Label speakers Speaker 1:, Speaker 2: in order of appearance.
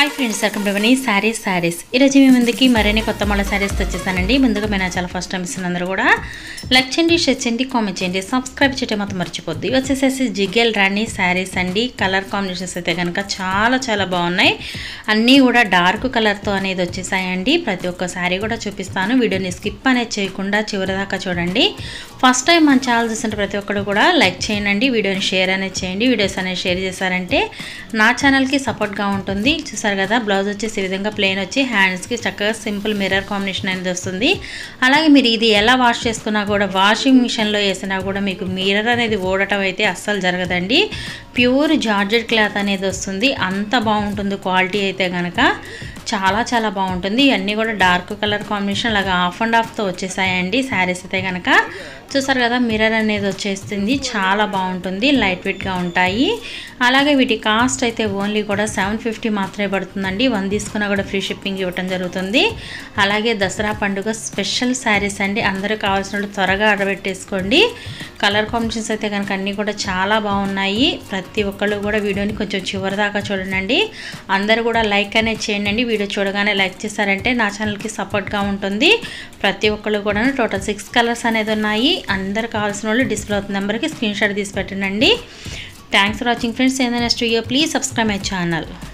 Speaker 1: hi friends welcome to Mani sarees sarees ఈరోజు మీ ముందుకి మరిన్ని కొత్త మళ్ళీ శారీస్ వచ్చేసానండి ముందుగా మీరు నా చాలా ఫస్ట్ టైం ఇస్తున్న అందరూ కూడా లైక్ చేయండి షేర్ చేయండి కామెంట్ చేయండి సబ్స్క్రైబ్ చేయడం మాత్రం మర్చిపోద్ది ఇవి వచ్చేసేసి జిగెల్ రాణి శారీస్ అండి కలర్ కాంబినేషన్స్ అయితే కనుక చాలా చాలా బాగున్నాయి అన్నీ కూడా డార్క్ కలర్తో అనేది వచ్చేసాయండి ప్రతి ఒక్క శారీ కూడా చూపిస్తాను వీడియోని స్కిప్ అనేది చేయకుండా చివరి దాకా చూడండి ఫస్ట్ టైం మన ఛానల్ చూస్తుంటే ప్రతి ఒక్కరు కూడా లైక్ చేయండి వీడియోని షేర్ అనేది చేయండి వీడియోస్ అనేది షేర్ చేశారంటే నా ఛానల్కి సపోర్ట్గా ఉంటుంది చూసారు కదా బ్లౌజ్ వచ్చేసి ఈ విధంగా ప్లెయిన్ వచ్చి హ్యాండ్స్కి చక్కగా సింపుల్ మిర్రర్ కాంబినేషన్ అనేది వస్తుంది అలాగే మీరు ఇది ఎలా వాష్ చేసుకున్నా కూడా వాషింగ్ మిషన్లో వేసినా కూడా మీకు మిర్రర్ అనేది ఓడటం అయితే అస్సలు జరగదండి ప్యూర్ జార్జెట్ క్లాత్ అనేది వస్తుంది అంత బాగుంటుంది క్వాలిటీ అయితే కనుక చాలా చాలా బాగుంటుంది ఇవన్నీ కూడా డార్క్ కలర్ కాంబినేషన్ అలాగా హాఫ్ అండ్ హాఫ్తో వచ్చేసాయండి శారీస్ అయితే కనుక చూసారు కదా మిర్రర్ అనేది వచ్చేస్తుంది చాలా బాగుంటుంది లైట్ వెయిట్గా ఉంటాయి అలాగే వీటి కాస్ట్ అయితే ఓన్లీ కూడా సెవెన్ ఫిఫ్టీ మాత్రమే పడుతుందండి వన్ తీసుకున్నా కూడా ఫ్రీ షిప్పింగ్ ఇవ్వటం జరుగుతుంది అలాగే దసరా పండుగ స్పెషల్ శారీస్ అండి అందరూ కావాల్సిన వాళ్ళు త్వరగా ఆర్డర్ పెట్టేసుకోండి కలర్ కాంబినేషన్స్ అయితే కనుక అన్నీ కూడా చాలా బాగున్నాయి ప్రతి ఒక్కళ్ళు కూడా వీడియోని కొంచెం చివరి దాకా చూడండి అందరూ కూడా లైక్ అనేది చేయండి వీడియో చూడగానే లైక్ చేశారంటే నా ఛానల్కి సపోర్ట్గా ఉంటుంది ప్రతి ఒక్కళ్ళు కూడా టోటల్ సిక్స్ కలర్స్ అనేది ఉన్నాయి అందరు కావాల్సిన వాళ్ళు డిస్ప్లే అవుతున్న నెంబర్కి స్క్రీన్ షాట్ తీసి పెట్టండి థ్యాంక్స్ ఫర్ వాచింగ్ ఫ్రెండ్స్ ఏదైనా studio please subscribe my channel